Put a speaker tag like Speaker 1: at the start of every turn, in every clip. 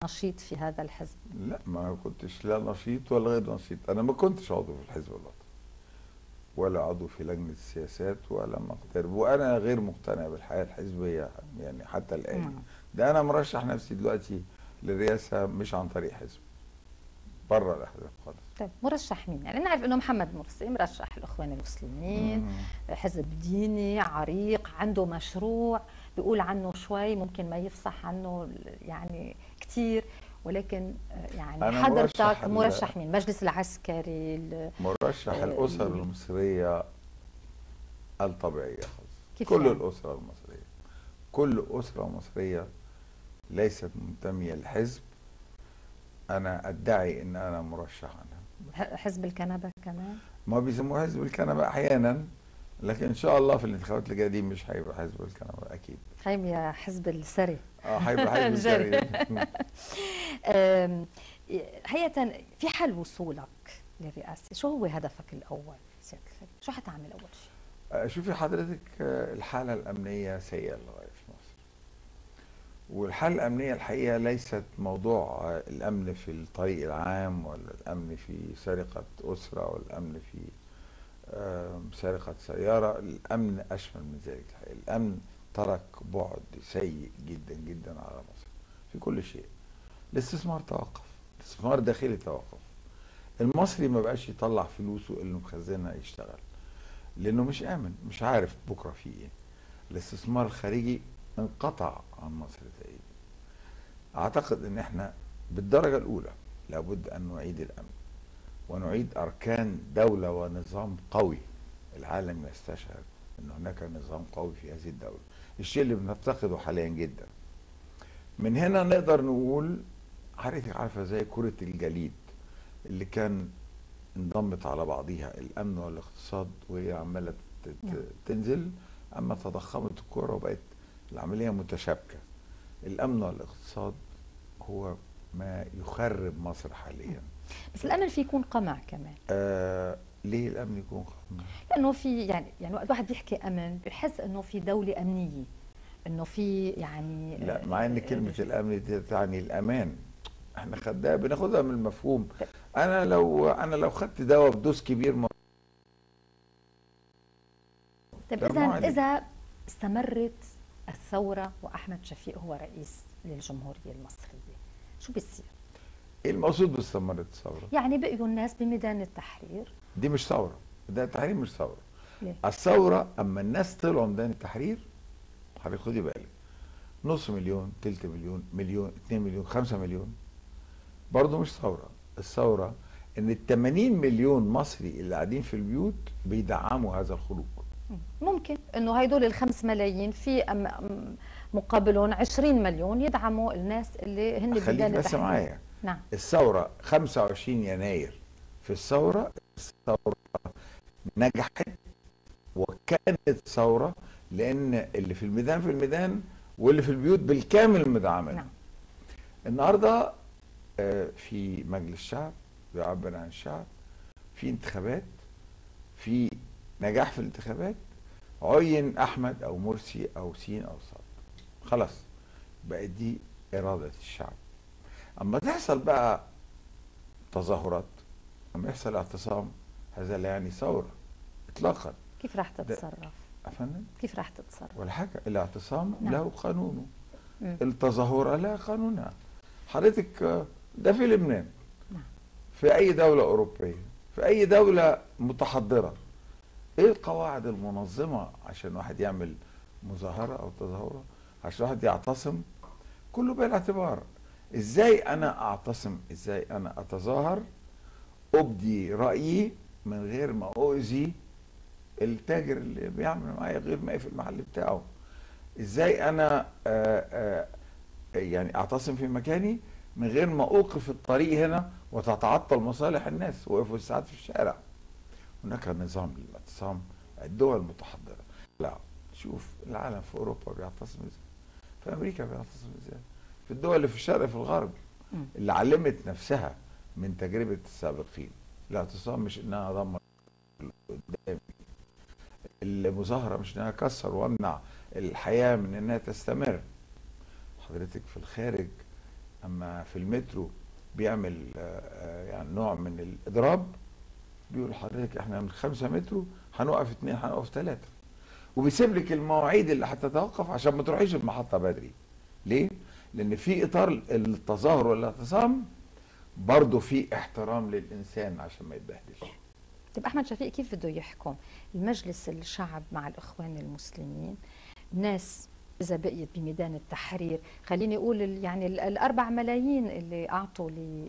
Speaker 1: نشيط في هذا الحزب
Speaker 2: لا ما كنتش لا نشيط ولا غير نشيط انا ما كنتش عضو في الحزب الوطني ولا عضو في لجنه السياسات ولا مقترب وانا غير مقتنع بالحياه الحزبيه يعني حتى الان
Speaker 1: نعم.
Speaker 2: ده انا مرشح نفسي دلوقتي للرئاسه مش عن طريق حزب بره الاحزاب خالص
Speaker 1: طيب مرشح مين؟ يعني نعرف انه محمد مرسي مرشح الاخوان المسلمين
Speaker 2: مم.
Speaker 1: حزب ديني عريق عنده مشروع بيقول عنه شوي ممكن ما يفصح عنه يعني كثير ولكن آه، يعني
Speaker 2: أنا
Speaker 1: حضرتك
Speaker 2: مرشح ال-
Speaker 1: مرشح مين؟ المجلس العسكري ال-
Speaker 2: مرشح
Speaker 1: آه،
Speaker 2: الاسر المصريه الطبيعيه خالص
Speaker 1: كيف
Speaker 2: كل
Speaker 1: يعني؟
Speaker 2: الاسره المصريه كل اسره مصريه ليست منتميه لحزب انا ادعي ان انا مرشح عنها
Speaker 1: حزب الكنبه كمان
Speaker 2: ما بيسموه حزب الكنبه احيانا لكن ان شاء الله في الانتخابات اللي جايه دي مش هيبقى حزب الكنبه اكيد
Speaker 1: خيم يا حزب السري
Speaker 2: اه هيبقى حزب
Speaker 1: الجري.
Speaker 2: الجري
Speaker 1: أم، حقيقة في حل وصولك للرئاسة شو هو هدفك الأول سيادة الخليل شو حتعمل أول شيء
Speaker 2: آه، شوفي حضرتك آه، الحالة الأمنية سيئة للغاية في مصر والحالة الأمنية الحقيقة ليست موضوع آه، الأمن في الطريق العام ولا الأمن في سرقة أسرة ولا الأمن في آه، سرقة سيارة الأمن أشمل من ذلك الحقيقة الأمن ترك بعد سيء جدا جدا على مصر في كل شيء الاستثمار توقف الاستثمار الداخلي توقف المصري ما بقاش يطلع فلوسه اللي مخزنها يشتغل لانه مش امن مش عارف بكره في ايه الاستثمار الخارجي انقطع عن مصر تقريبا اعتقد ان احنا بالدرجه الاولى لابد ان نعيد الامن ونعيد اركان دوله ونظام قوي العالم يستشعر ان هناك نظام قوي في هذه الدوله الشيء اللي بنفتقده حاليا جدا من هنا نقدر نقول حضرتك عارفه زي كره الجليد اللي كان انضمت على بعضيها الامن والاقتصاد وهي عماله ت- ت-
Speaker 1: نعم.
Speaker 2: تنزل اما تضخمت الكره وبقت العمليه متشابكه الامن والاقتصاد هو ما يخرب مصر حاليا
Speaker 1: بس الأمن في يكون قمع كمان
Speaker 2: آه ليه الامن يكون قائم؟
Speaker 1: لأنه في يعني يعني وقت واحد بيحكي أمن بحس إنه في دولة أمنية إنه في يعني
Speaker 2: لا مع ان كلمه الامن دي تعني الامان احنا خدها بناخدها من المفهوم انا لو انا لو خدت دواء بدوز كبير ما
Speaker 1: طيب
Speaker 2: لا،
Speaker 1: إذا
Speaker 2: مو عليك.
Speaker 1: إذا استمرت الثورة وأحمد شفيق هو رئيس للجمهورية المصرية شو بيصير؟
Speaker 2: ايه المقصود باستمرت الثوره؟
Speaker 1: يعني بقيوا الناس بميدان التحرير
Speaker 2: دي مش ثوره ده التحرير مش ثوره
Speaker 1: ليه؟
Speaker 2: الثوره اما الناس طلعوا ميدان التحرير حضرتك خدي بالك نص مليون تلت مليون مليون 2 مليون 5 مليون برضه مش ثوره الثوره ان ال 80 مليون مصري اللي قاعدين في البيوت بيدعموا هذا الخروج
Speaker 1: ممكن انه هيدول الخمس ملايين في أم- أم- مقابلهم 20 مليون يدعموا الناس اللي هن
Speaker 2: خليك
Speaker 1: بدال
Speaker 2: بس
Speaker 1: التحرير.
Speaker 2: معايا
Speaker 1: نعم
Speaker 2: الثوره 25 يناير في الثوره الثوره نجحت وكانت ثوره لان اللي في الميدان في الميدان واللي في البيوت بالكامل مدعمين
Speaker 1: نعم
Speaker 2: النهارده آه، في مجلس الشعب بيعبر عن الشعب في انتخابات في نجاح في الانتخابات عين احمد او مرسي او سين او صاد خلاص بقت دي اراده الشعب اما تحصل بقى تظاهرات اما يحصل اعتصام هذا لا يعني ثوره اطلاقا
Speaker 1: كيف راح تتصرف؟
Speaker 2: افندم
Speaker 1: كيف راح تتصرف؟
Speaker 2: ولا حاجه الاعتصام
Speaker 1: نعم.
Speaker 2: له قانونه
Speaker 1: مم.
Speaker 2: التظاهرة لها قانونها حضرتك آه، ده في لبنان
Speaker 1: نعم.
Speaker 2: في أي دولة أوروبية في أي دولة متحضرة إيه القواعد المنظمة عشان واحد يعمل مظاهرة أو تظاهرة عشان واحد يعتصم كله بالاعتبار إزاي أنا أعتصم إزاي أنا أتظاهر أبدي رأيي من غير ما أؤذي التاجر اللي بيعمل معايا غير ما في المحل بتاعه ازاي انا آآ آآ يعني اعتصم في مكاني من غير ما اوقف الطريق هنا وتتعطل مصالح الناس وقفوا ساعات في الشارع هناك نظام للاعتصام الدول المتحضره لا شوف العالم في اوروبا بيعتصم ازاي في امريكا بيعتصم ازاي في الدول اللي في الشرق في الغرب
Speaker 1: مم.
Speaker 2: اللي علمت نفسها من تجربه السابقين الاعتصام مش انها اضمن اللي قدامي المظاهره مش انها اكسر وامنع الحياه من انها تستمر حضرتك في الخارج اما في المترو بيعمل آه، آه، يعني نوع من الاضراب بيقول لحضرتك احنا من خمسة مترو هنوقف اتنين هنوقف ثلاثة وبيسيب لك المواعيد اللي هتتوقف عشان ما تروحيش المحطة بدري ليه؟ لأن في إطار التظاهر والاعتصام برضه في احترام للإنسان عشان ما يتبهدلش
Speaker 1: طيب احمد شفيق كيف بده يحكم المجلس الشعب مع الاخوان المسلمين ناس اذا بقيت بميدان التحرير خليني اقول ال- يعني ال- الاربع ملايين اللي اعطوا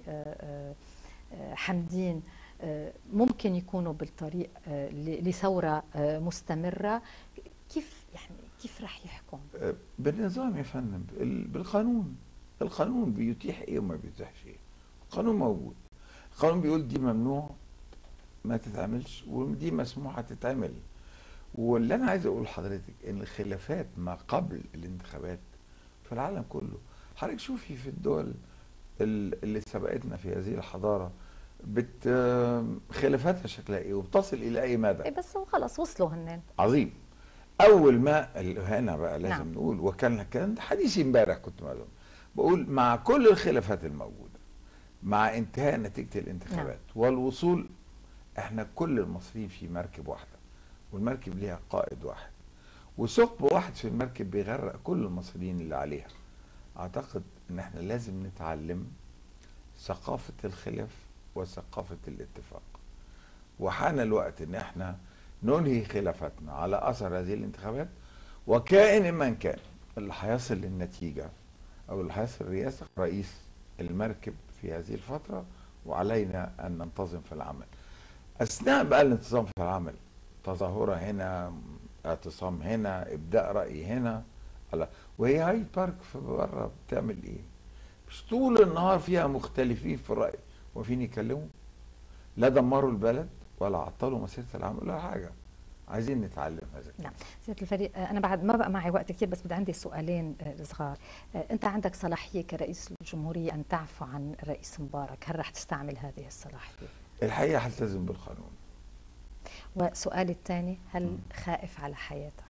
Speaker 1: لحمدين ممكن يكونوا بالطريق آه، ل- لثوره آه، مستمره كيف يعني كيف رح يحكم
Speaker 2: آه، بالنظام يا فندم ال- بالقانون القانون بيتيح ايه وما بيتيحش ايه القانون موجود القانون بيقول دي ممنوع ما تتعملش ودي مسموحة تتعمل واللي انا عايز اقول لحضرتك ان الخلافات ما قبل الانتخابات في العالم كله حضرتك شوفي في الدول ال- اللي سبقتنا في هذه الحضارة بت خلافاتها شكلها ايه وبتصل الى اي مدى
Speaker 1: إيه بس هو خلص وصلوا هنن
Speaker 2: عظيم اول ما ال- هنا بقى لازم
Speaker 1: نعم.
Speaker 2: نعم. نقول وكان كان حديثي امبارح كنت معلوم بقول مع كل الخلافات الموجوده مع انتهاء نتيجه الانتخابات نعم. والوصول احنا كل المصريين في مركب واحده والمركب ليها قائد واحد وثقب واحد في المركب بيغرق كل المصريين اللي عليها اعتقد ان احنا لازم نتعلم ثقافه الخلاف وثقافه الاتفاق وحان الوقت ان احنا ننهي خلافاتنا على اثر هذه الانتخابات وكائن من كان اللي هيصل للنتيجه او اللي هيصل رئاسه رئيس المركب في هذه الفتره وعلينا ان ننتظم في العمل. اثناء بقى الانتظام في العمل تظاهره هنا اعتصام هنا ابداء راي هنا على وهي هاي بارك في بره بتعمل ايه؟ مش طول النهار فيها مختلفين في الراي وفين يكلموا لا دمروا البلد ولا عطلوا مسيره العمل ولا حاجه عايزين نتعلم هذا
Speaker 1: نعم سياده الفريق آه، انا بعد ما بقى معي وقت كثير بس بدي عندي سؤالين آه، صغار آه، انت عندك صلاحيه كرئيس الجمهوريه ان تعفو عن الرئيس مبارك هل رح تستعمل هذه الصلاحيه
Speaker 2: الحقيقه هلتزم بالقانون
Speaker 1: وسؤالي الثاني هل خائف على حياتك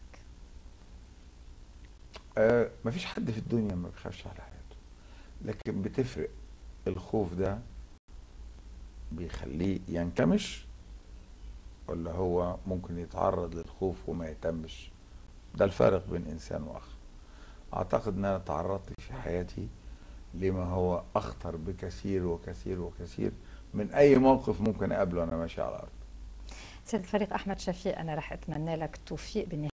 Speaker 2: آه مفيش حد في الدنيا ما بيخافش على حياته لكن بتفرق الخوف ده بيخليه ينكمش ولا هو ممكن يتعرض للخوف وما يهتمش ده الفرق بين انسان واخر اعتقد ان انا تعرضت في حياتي لما هو اخطر بكثير وكثير وكثير من اي موقف ممكن اقابله وانا ماشي على الارض
Speaker 1: سيد الفريق احمد شفيق انا رح اتمنى لك التوفيق